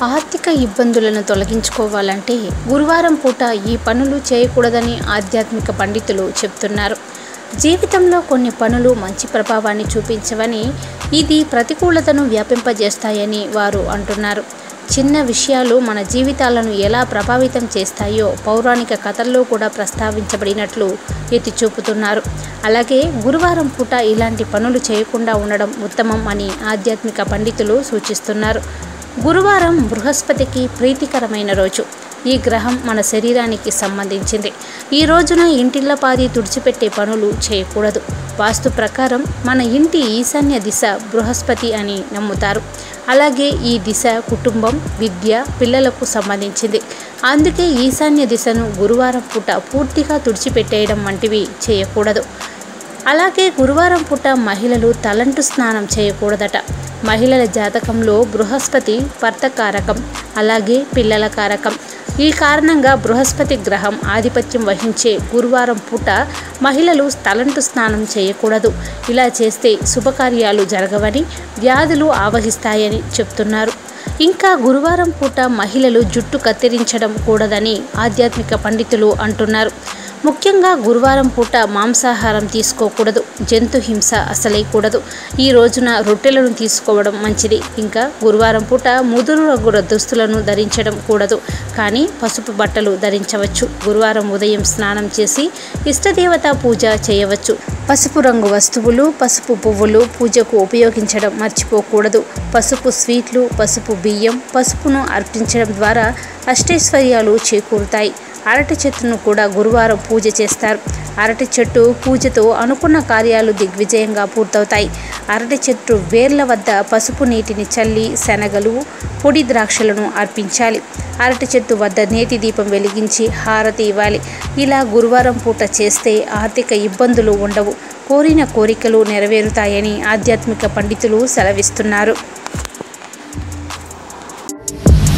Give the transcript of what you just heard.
ఆర్థిక ఇబ్బందులను తొలగించుకోవాలంటే గురువారం పూట ఈ పనులు చేయకూడదని ఆధ్యాత్మిక పండితులు చెప్తున్నారు జీవితంలో కొన్ని పనులు మంచి ప్రభావాన్ని చూపించవని ఇది ప్రతికూలతను వ్యాపింపజేస్తాయని వారు అంటున్నారు చిన్న విషయాలు మన జీవితాలను ఎలా ప్రభావితం చేస్తాయో పౌరాణిక కథల్లో కూడా ప్రస్తావించబడినట్లు ఎత్తి చూపుతున్నారు అలాగే గురువారం పూట ఇలాంటి పనులు చేయకుండా ఉండడం ఉత్తమం అని ఆధ్యాత్మిక పండితులు సూచిస్తున్నారు గురువారం బృహస్పతికి ప్రీతికరమైన రోజు ఈ గ్రహం మన శరీరానికి సంబంధించింది ఈ రోజున ఇంటిల్లపాది తుడిచిపెట్టే పనులు చేయకూడదు వాస్తు ప్రకారం మన ఇంటి ఈశాన్య దిశ బృహస్పతి అని నమ్ముతారు అలాగే ఈ దిశ కుటుంబం విద్య పిల్లలకు సంబంధించింది అందుకే ఈశాన్య దిశను గురువారం పూట పూర్తిగా తుడిచిపెట్టేయడం వంటివి చేయకూడదు అలాగే గురువారం పూట మహిళలు తలంటు స్నానం చేయకూడదట మహిళల జాతకంలో బృహస్పతి భర్తకారకం అలాగే పిల్లల కారకం ఈ కారణంగా బృహస్పతి గ్రహం ఆధిపత్యం వహించే గురువారం పూట మహిళలు తలంటు స్నానం చేయకూడదు ఇలా చేస్తే శుభకార్యాలు జరగవని వ్యాధులు ఆవహిస్తాయని చెప్తున్నారు ఇంకా గురువారం పూట మహిళలు జుట్టు కత్తిరించడం కూడదని ఆధ్యాత్మిక పండితులు అంటున్నారు ముఖ్యంగా గురువారం పూట మాంసాహారం తీసుకోకూడదు జంతు హింస అసలే కూడదు ఈ రోజున రొట్టెలను తీసుకోవడం మంచిది ఇంకా గురువారం పూట ముదురు రంగు దుస్తులను ధరించడం కూడదు కానీ పసుపు బట్టలు ధరించవచ్చు గురువారం ఉదయం స్నానం చేసి ఇష్టదేవత పూజ చేయవచ్చు పసుపు రంగు వస్తువులు పసుపు పువ్వులు పూజకు ఉపయోగించడం మర్చిపోకూడదు పసుపు స్వీట్లు పసుపు బియ్యం పసుపును అర్పించడం ద్వారా అష్టైశ్వర్యాలు చేకూరుతాయి అరటి చెట్టును కూడా గురువారం పూజ చేస్తారు అరటి చెట్టు పూజతో అనుకున్న కార్యాలు దిగ్విజయంగా పూర్తవుతాయి అరటి చెట్టు వేర్ల వద్ద పసుపు నీటిని చల్లి శనగలు పొడి ద్రాక్షలను అర్పించాలి అరటి చెట్టు వద్ద నేతి దీపం వెలిగించి హారతి ఇవ్వాలి ఇలా గురువారం పూట చేస్తే ఆర్థిక ఇబ్బందులు ఉండవు కోరిన కోరికలు నెరవేరుతాయని ఆధ్యాత్మిక పండితులు సెలవిస్తున్నారు